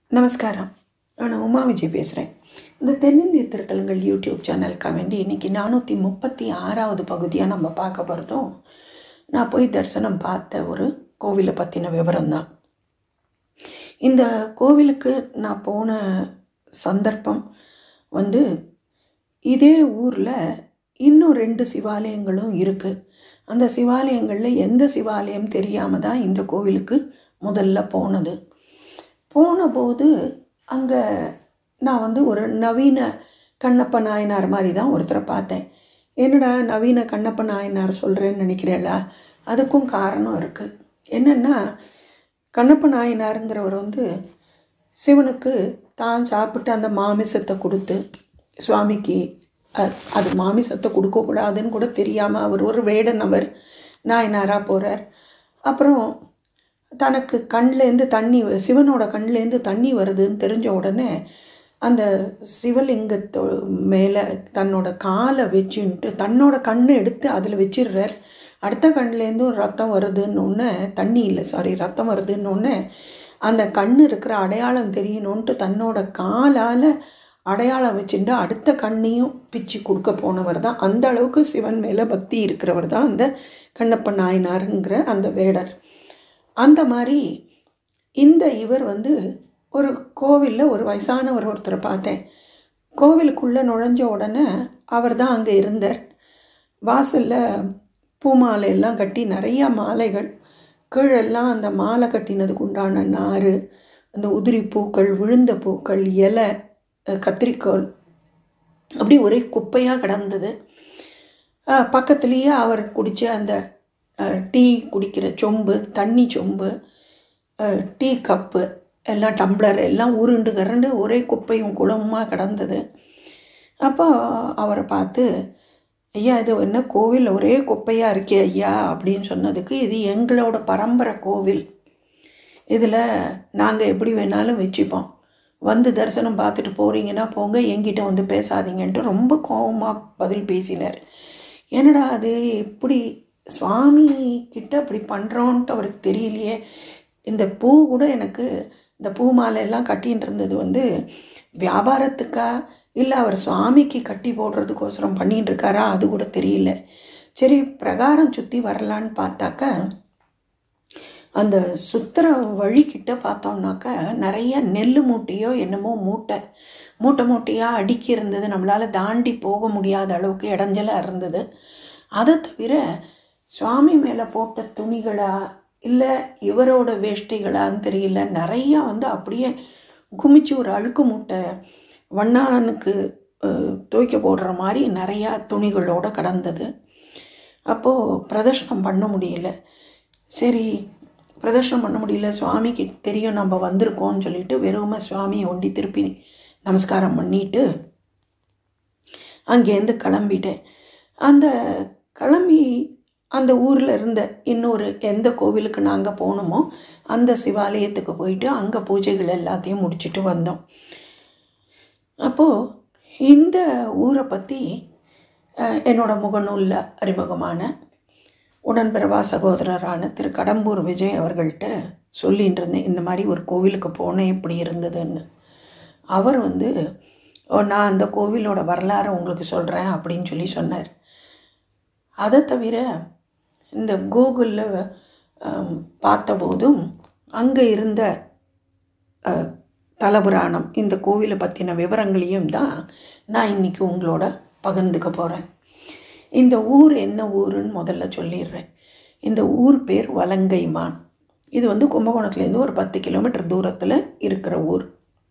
நமஸ்காரம் நான் உமா விஜய் பேசுகிறேன் இந்த தென்னிந்திய திருத்தலங்கள் யூடியூப் சேனலுக்காக வேண்டி இன்றைக்கி நானூற்றி முப்பத்தி ஆறாவது பகுதியாக நம்ம பார்க்க போகிறதும் நான் போய் தரிசனம் பார்த்த ஒரு கோவிலை பற்றின விவரம்தான் இந்த கோவிலுக்கு நான் போன சந்தர்ப்பம் வந்து இதே ஊரில் இன்னும் ரெண்டு சிவாலயங்களும் இருக்குது அந்த சிவாலயங்களில் எந்த சிவாலயம் தெரியாமல் தான் இந்த கோவிலுக்கு முதல்ல போனது போன போது அங்கே நான் வந்து ஒரு நவீன கண்ணப்ப நாயனார் மாதிரி தான் ஒருத்தரை பார்த்தேன் என்னடா நவீன கண்ணப்ப நாயனார் சொல்கிறேன்னு நினைக்கிறேளா அதுக்கும் காரணம் இருக்குது என்னென்னா கண்ணப்ப நாயனாருங்கிறவர் வந்து சிவனுக்கு தான் சாப்பிட்டு அந்த மாமிசத்தை கொடுத்து சுவாமிக்கு அ- அது மாமிசத்தை கொடுக்கக்கூடாதுன்னு கூட தெரியாமல் அவர் ஒரு வேடன் அவர் நாயனாராக போகிறார் அப்புறம் தனக்கு கண்லேருந்து தண்ணி வ- சிவனோட கண்லேருந்து தண்ணி வருதுன்னு தெரிஞ்ச உடனே அந்த சிவலிங்கத்தோ மேலே தன்னோட காலை வச்சுன்ட்டு தன்னோட கண்ணை எடுத்து அதில் வச்சிடுறார் அடுத்த கண்லேருந்தும் ரத்தம் வருதுன்னு ஒன்று தண்ணி இல்லை சாரி ரத்தம் வருதுன்னு ஒன்று அந்த கண் இருக்கிற அடையாளம் தெரியணுன்ட்டு தன்னோட காலால் அடையாளம் வச்சுட்டு அடுத்த கண்ணையும் பிச்சு கொடுக்க போனவர் தான் அந்த அளவுக்கு சிவன் மேலே பக்தி இருக்கிறவர் தான் அந்த கண்ணப்ப நாயனாருங்கிற அந்த வேடர் அந்த மாதிரி இந்த இவர் வந்து ஒரு கோவிலில் ஒரு வயசானவர் ஒருத்தரை பார்த்தேன் கோவிலுக்குள்ளே நுழைஞ்ச உடனே அவர் தான் அங்கே இருந்தார் வாசலில் பூமாலை எல்லாம் கட்டி நிறைய மாலைகள் கீழெல்லாம் அந்த மாலை கட்டினதுக்கு உண்டான நார் அந்த உதிரி பூக்கள் விழுந்த பூக்கள் இலை அஹ், கத்திரிக்கோல் அப்படி ஒரே குப்பையாக கிடந்தது அஹ், பக்கத்துலேயே அவர் குடித்த அந்த அஹ், டீ குடிக்கிற சொம்பு தண்ணி சொம்பு அஹ், டீ கப்பு எல்லாம் டம்ளர் எல்லாம் உருண்டு கரண்டு ஒரே குப்பையும் குளமுமா கிடந்தது அப்போ அவரை பார்த்து ஐயா இது என்ன கோவில் ஒரே குப்பையாக இருக்கே ஐயா அப்படின்னு சொன்னதுக்கு இது எங்களோட பரம்பரை கோவில் இதில் நாங்கள் எப்படி வேணாலும் வச்சுப்போம் வந்து தரிசனம் பார்த்துட்டு போகிறீங்கன்னா போங்க என்கிட்ட வந்து பேசாதீங்கன்ட்டு ரொம்ப கோபமாக பதில் பேசினார் என்னடா அது எப்படி சுவாமி கிட்ட அப்படி பண்ணுறோன்ட்டு அவருக்கு தெரியலையே இந்த பூ கூட எனக்கு இந்த பூ மாலை எல்லாம் கட்டின்னு இருந்தது வந்து வியாபாரத்துக்கா இல்லை அவர் சுவாமிக்கு கட்டி போடுறதுக்கோசரம் பண்ணிட்டு இருக்காரா அது கூட தெரியல சரி பிரகாரம் சுற்றி வரலான்னு பார்த்தாக்கா அந்த சுத்துற வழிக்கிட்ட பார்த்தோம்னாக்கா நிறைய நெல் மூட்டையோ என்னமோ மூட்டை மூட்டை மூட்டையாக அடுக்கி இருந்தது நம்மளால் தாண்டி போக முடியாத அளவுக்கு இடைஞ்சலாக இருந்தது அதை தவிர சுவாமி மேலே போட்ட துணிகளா இல்லை இவரோட வேஷ்டிகளான்னு தெரியல நிறையா வந்து அப்படியே குமிச்சு ஒரு அழுக்கு மூட்டை வண்ணானுக்கு அஹ், துவைக்க போடுற மாதிரி நிறையா துணிகளோட கடந்தது அப்போது பிரதர்ஷனம் பண்ண முடியல சரி பிரதர்ஷனம் பண்ண முடியல சுவாமிக்கு தெரியும் நம்ம வந்திருக்கோம்னு சொல்லிட்டு வெறுமை சுவாமியை ஒண்டி திருப்பி நமஸ்காரம் பண்ணிட்டு அங்கேருந்து கிளம்பிட்டேன் அந்த கிளம்பி அந்த ஊரில் இருந்த இன்னொரு எந்த கோவிலுக்கு நாங்கள் போகணுமோ அந்த சிவாலயத்துக்கு போயிட்டு அங்கே பூஜைகள் எல்லாத்தையும் முடிச்சுட்டு வந்தோம் அப்போது இந்த ஊரை பற்றி அஹ், என்னோட முகநூலில் அறிமுகமான உடன்பிறவா சகோதரரான திரு கடம்பூர் விஜய் அவர்கள்ட்ட சொல்லிட்டு இருந்தேன் இந்த மாதிரி ஒரு கோவிலுக்கு போனேன் இப்படி இருந்ததுன்னு அவர் வந்து "ஓ, நான் அந்த கோவிலோட வரலாறை உங்களுக்கு சொல்கிறேன் அப்படின்னு சொல்லி சொன்னார் அதை தவிர இந்த கூகுளில் பார்த்தபோதும் அங்கே இருந்த அஹ், தலபுராணம் இந்த கோவிலை பற்றின விவரங்களையும் தான் நான் இன்னைக்கு உங்களோட பகிர்ந்துக்க போகிறேன் இந்த ஊர் என்ன ஊருன்னு முதல்ல சொல்லிடுறேன் இந்த ஊர் பேர் வலங்கைமான் இது வந்து கும்பகோணத்துலேருந்து ஒரு பத்து கிலோமீட்டர் தூரத்தில் இருக்கிற ஊர்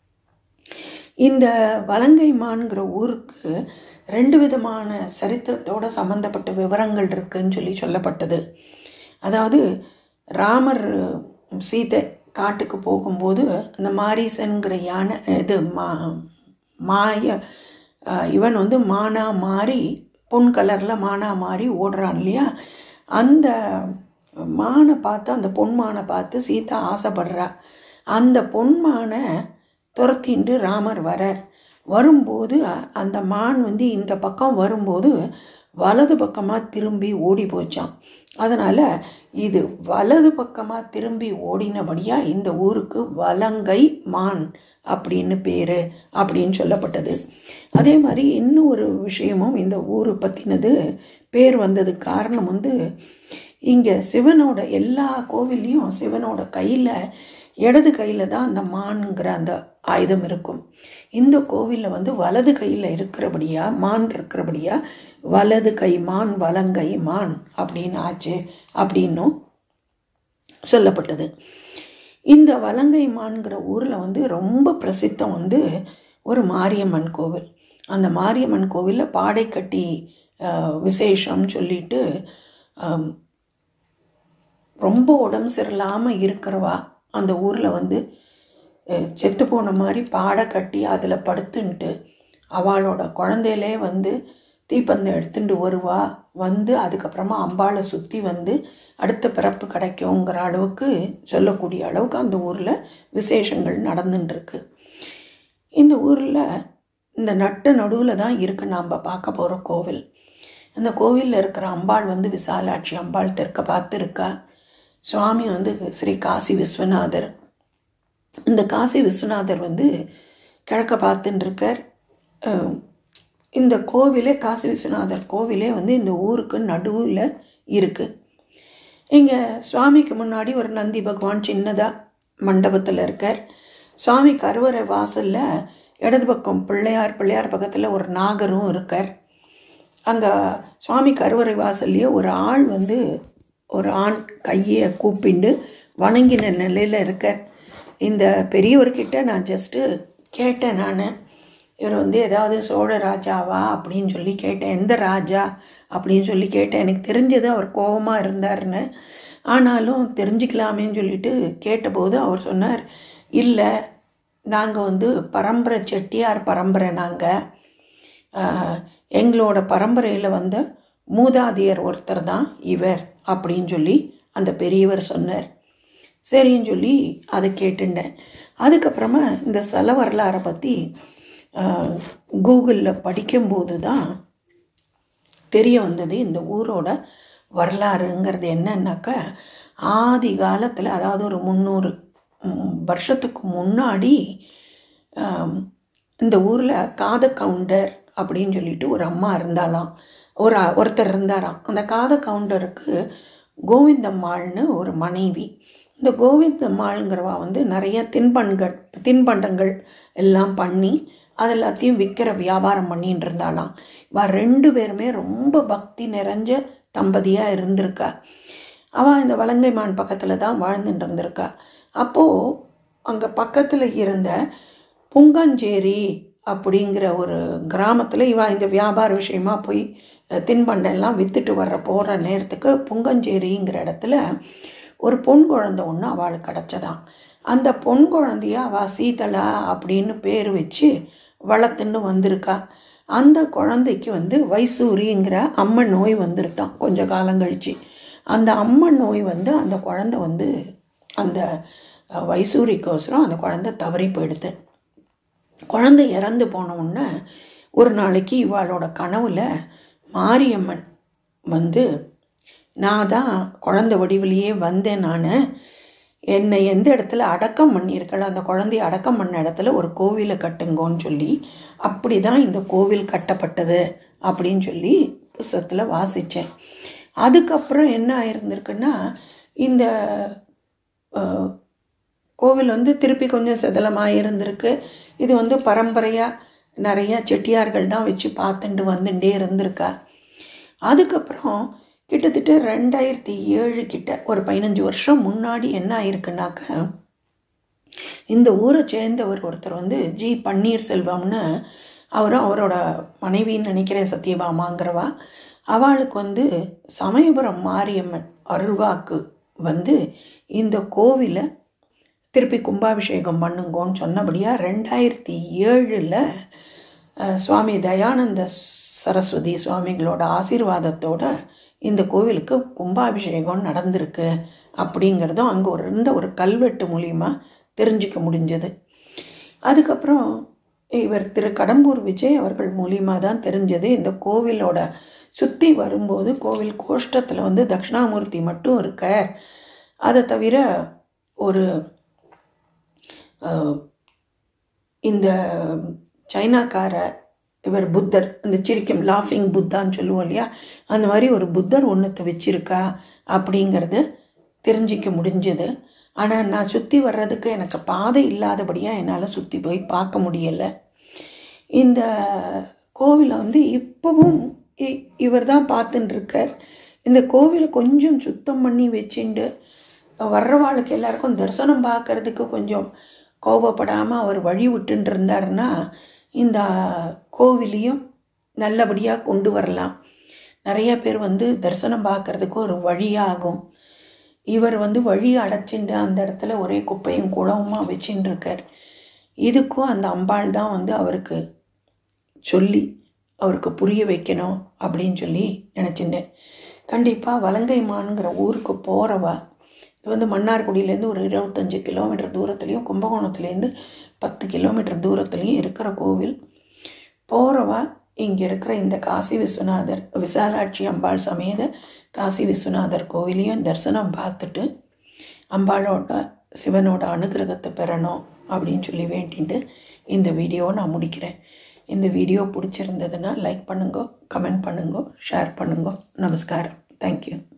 இந்த வலங்கைமான்கிற ஊருக்கு ரெண்டு விதமான சரித்திரத்தோட சம்மந்தப்பட்ட விவரங்கள் இருக்குன்னு சொல்லி சொல்லப்பட்டது அதாவது ராமர் சீதை காட்டுக்கு போகும்போது அந்த மாரீசன்கிற யானை இது மா மாய அஹ், இவன் வந்து மானா மாறி பொன் கலரில் மானா மாறி ஓடுறான் இல்லையா அந்த மானை பார்த்து அந்த பொன் மானை பார்த்து சீதா ஆசைப்படுறா அந்த பொன் மானை துரத்திண்டு ராமர் வரார் வரும்போது அ- அந்த மான் வந்து இந்த பக்கம் வரும்போது வலது பக்கமாக திரும்பி ஓடி போச்சான் அதனால் இது வலது பக்கமாக திரும்பி ஓடினபடியாக இந்த ஊருக்கு வலங்கை மான் அப்படின்னு பேர் அப்படின்னு சொல்லப்பட்டது அதே மாதிரி இன்னும் ஒரு விஷயமும் இந்த ஊரை பற்றினது பேர் வந்ததுக்கு காரணம் வந்து இங்கே சிவனோட எல்லா கோவில்லையும் சிவனோட கையில் இடது கையில் தான் அந்த மான்ங்கிற அந்த ஆயுதம் இருக்கும் இந்த கோவிலில் வந்து வலது கையில் இருக்கிறபடியா மான் இருக்கிறபடியா வலது கை மான் வலங்கை மான் அப்படின்னு ஆச்சு அப்படின்னும் சொல்லப்பட்டது இந்த வலங்கை மான்கிற ஊரில் வந்து ரொம்ப பிரசித்தம் வந்து ஒரு மாரியம்மன் கோவில் அந்த மாரியம்மன் கோவிலில் பாடை கட்டி விசேஷம்னு சொல்லிட்டு ரொம்ப உடம்பு சரியில்லாமல் இருக்கிறவா அந்த ஊரில் வந்து செத்து போன மாதிரி பாடை கட்டி அதில் படுத்துன்ட்டு அவளோட குழந்தையிலே வந்து தீப்பந்தம் எடுத்துட்டு வருவா வந்து அதுக்கப்புறமா அம்பாளை சுற்றி வந்து அடுத்த பிறப்பு கிடைக்குங்கிற அளவுக்கு சொல்லக்கூடிய அளவுக்கு அந்த ஊரில் விசேஷங்கள் நடந்துட்டுருக்கு இந்த ஊரில் இந்த நட்ட நடுவில் தான் இருக்குது நாம் பார்க்க போகிற கோவில் அந்த கோவிலில் இருக்கிற அம்பாள் வந்து விசாலாட்சி அம்பாள் தெற்க பார்த்துருக்கா சுவாமி வந்து ஸ்ரீ காசி விஸ்வநாதர் இந்த காசி விஸ்வநாதர் வந்து கிழக்க பார்த்துன்னு இருக்கார் இந்த கோவிலே காசி விஸ்வநாதர் கோவிலே வந்து இந்த ஊருக்கு நடுவில் இருக்குது இங்கே சுவாமிக்கு முன்னாடி ஒரு நந்தி பகவான் சின்னதாக மண்டபத்தில் இருக்கார் சுவாமி கருவறை வாசலில் இடது பக்கம் பிள்ளையார் பிள்ளையார் பக்கத்தில் ஒரு நாகரும் இருக்கார் அங்கே சுவாமி கருவறை வாசல்லையே ஒரு ஆள் வந்து ஒரு ஆண் கையை கூப்பிண்டு வணங்கின நிலையில் இருக்கார் இந்த பெரியவர்கிட்ட நான் ஜஸ்ட்டு கேட்டேன் நான் இவர் வந்து ஏதாவது சோழ ராஜாவா அப்படின்னு சொல்லி கேட்டேன் எந்த ராஜா அப்படின்னு சொல்லி கேட்டேன் எனக்கு தெரிஞ்சது அவர் கோபமாக இருந்தார்னு ஆனாலும் தெரிஞ்சுக்கலாமேன்னு சொல்லிட்டு கேட்டபோது அவர் சொன்னார் இல்லை நாங்கள் வந்து பரம்பரை செட்டியார் பரம்பரை நாங்கள் எங்களோட பரம்பரையில் வந்த மூதாதையர் ஒருத்தர் தான் இவர் அப்படின்னு சொல்லி அந்த பெரியவர் சொன்னார் சரின்னு சொல்லி அதை கேட்டுட்டேன் அதுக்கப்புறமா இந்த ஸ்தல வரலாறை பற்றி கூகுளில் படிக்கும்போது தான் தெரிய வந்தது இந்த ஊரோட வரலாறுங்கிறது என்னன்னாக்கா ஆதி காலத்தில் அதாவது ஒரு முந்நூறு வருஷத்துக்கு முன்னாடி இந்த ஊரில் காத கவுண்டர் அப்படின்னு சொல்லிட்டு ஒரு அம்மா இருந்தாலாம் ஒரு ஒருத்தர் இருந்தாராம் அந்த காத கவுண்டருக்கு கோவிந்தம்மாள்னு ஒரு மனைவி இந்த கோவிந்தம்மாளுங்கிறவா வந்து நிறைய தின்பண்கள் தின்பண்டங்கள் எல்லாம் பண்ணி அது எல்லாத்தையும் விற்கிற வியாபாரம் பண்ணின்னு இருந்தாலாம் இவ ரெண்டு பேருமே ரொம்ப பக்தி நிறைஞ்ச தம்பதியாக இருந்திருக்கா அவள் இந்த வலங்கைமான் பக்கத்தில் தான் வாழ்ந்துட்டு இருந்திருக்கா அப்போது அங்கே பக்கத்தில் இருந்த புங்கஞ்சேரி அப்படிங்கிற ஒரு கிராமத்தில் இவள் இந்த வியாபார விஷயமா போய் தின்பண்டெல்லாம் விற்றுட்டு வர்ற போகிற நேரத்துக்கு புங்கஞ்சேரிங்கிற இடத்துல ஒரு பொன் குழந்தை ஒன்று அவளுக்கு கிடச்சதான் அந்த பொன் குழந்தைய அவள் சீதளா அப்படின்னு பேர் வச்சு வளர்த்துன்னு வந்திருக்கா அந்த குழந்தைக்கு வந்து வைசூரிங்கிற அம்மன் நோய் வந்துருத்தான் கொஞ்ச காலம் கழிச்சு அந்த அம்மன் நோய் வந்து அந்த குழந்தை வந்து அந்த வைசூரிக்கோசரம் அந்த குழந்தை தவறி போயிடுது குழந்தை இறந்து போன உடனே ஒரு நாளைக்கு இவாளோட கனவுல மாரியம்மன் வந்து நான் தான் குழந்தை வடிவிலேயே வந்தேன் நான் என்னை எந்த இடத்துல அடக்கம் பண்ணியிருக்கல அந்த குழந்தைய அடக்கம் பண்ண இடத்துல ஒரு கோவிலை கட்டுங்கோன்னு சொல்லி அப்படி தான் இந்த கோவில் கட்டப்பட்டது அப்படின்னு சொல்லி புஸ்தகத்தில் வாசித்தேன் அதுக்கப்புறம் என்ன ஆயிருந்திருக்குன்னா இந்த கோவில் வந்து திருப்பி கொஞ்சம் சிதலமாக இருந்திருக்கு இது வந்து பரம்பரையாக நிறைய செட்டியார்கள் தான் வச்சு பார்த்துட்டு வந்துட்டே இருந்திருக்கா அதுக்கப்புறம் கிட்டத்தட்ட ரெண்டாயிரத்தி ஏழு கிட்ட ஒரு பதினஞ்சு வருஷம் முன்னாடி என்ன ஆயிருக்குனாக்க இந்த ஊரை சேர்ந்தவர் ஒருத்தர் வந்து ஜி பன்னீர்செல்வம்னு அவரும் அவரோட மனைவின்னு நினைக்கிறேன் சத்யபாமாங்கிறவா அவளுக்கு வந்து சமயபுரம் மாரியம்மன் அருள்வாக்கு வந்து இந்த கோவிலை திருப்பி கும்பாபிஷேகம் பண்ணுங்கோன்னு சொன்னபடியாக ரெண்டாயிரத்தி ஏழில் சுவாமி தயானந்த சரஸ்வதி சுவாமிகளோட ஆசீர்வாதத்தோட இந்த கோவிலுக்கு கும்பாபிஷேகம் நடந்திருக்கு அப்படிங்கிறதும் அங்கே ஒரு இருந்த ஒரு கல்வெட்டு மூலியமாக தெரிஞ்சிக்க முடிஞ்சது அதுக்கப்புறம் இவர் திரு கடம்பூர் விஜய் அவர்கள் மூலியமாக தான் தெரிஞ்சது இந்த கோவிலோட சுற்றி வரும்போது கோவில் கோஷ்டத்தில் வந்து தட்சிணாமூர்த்தி மட்டும் இருக்கார் அதை தவிர ஒரு அஹ், இந்த சைனாக்கார இவர் புத்தர் அந்த சிரிக்கும் லாஃபிங் புத்தான்னு சொல்லுவோம் இல்லையா அந்த மாதிரி ஒரு புத்தர் ஒன்றத்தை வச்சிருக்கா அப்படிங்கிறது தெரிஞ்சிக்க முடிஞ்சது ஆனால் நான் சுற்றி வர்றதுக்கு எனக்கு பாதை இல்லாதபடியாக என்னால் சுற்றி போய் பார்க்க முடியலை இந்த கோவிலை வந்து இப்போவும் இவர் தான் பார்த்துட்டு இருக்கார் இந்த கோவிலை கொஞ்சம் சுத்தம் பண்ணி வச்சுண்டு வர்றவாளுக்கு எல்லாருக்கும் தரிசனம் பார்க்கறதுக்கு கொஞ்சம் கோபப்படாமல் அவர் வழி விட்டுன்னு இருந்தாருன்னா இந்த கோவிலையும் நல்லபடியாக கொண்டு வரலாம் நிறைய பேர் வந்து தரிசனம் பார்க்கறதுக்கு ஒரு வழியாகும் இவர் வந்து வழி அடைச்சிண்டு அந்த இடத்துல ஒரே குப்பையும் குளவுமா வச்சுட்டு இருக்கார் இதுக்கும் அந்த அம்பாள் தான் வந்து அவருக்கு சொல்லி அவருக்கு புரிய வைக்கணும் அப்படின்னு சொல்லி நினச்சிட்டேன் கண்டிப்பாக வலங்கைமான்ங்கிற ஊருக்கு போகிறவா இது வந்து மன்னார்குடியிலேருந்து ஒரு இருபத்தஞ்சி கிலோமீட்டர் தூரத்துலேயும் கும்பகோணத்துலேருந்து பத்து கிலோமீட்டர் தூரத்துலேயும் இருக்கிற கோவில் போகிறவா இங்கே இருக்கிற இந்த காசி விஸ்வநாதர் விசாலாட்சி அம்பாள் சமேத காசி விஸ்வநாதர் கோவிலையும் தரிசனம் பார்த்துட்டு அம்பாளோட சிவனோட அனுகிரகத்தை பெறணும் அப்படின்னு சொல்லி வேண்டிட்டு இந்த வீடியோவை நான் முடிக்கிறேன் இந்த வீடியோ பிடிச்சிருந்ததுன்னா லைக் பண்ணுங்க கமெண்ட் பண்ணுங்க ஷேர் பண்ணுங்க நமஸ்காரம் தேங்க்யூ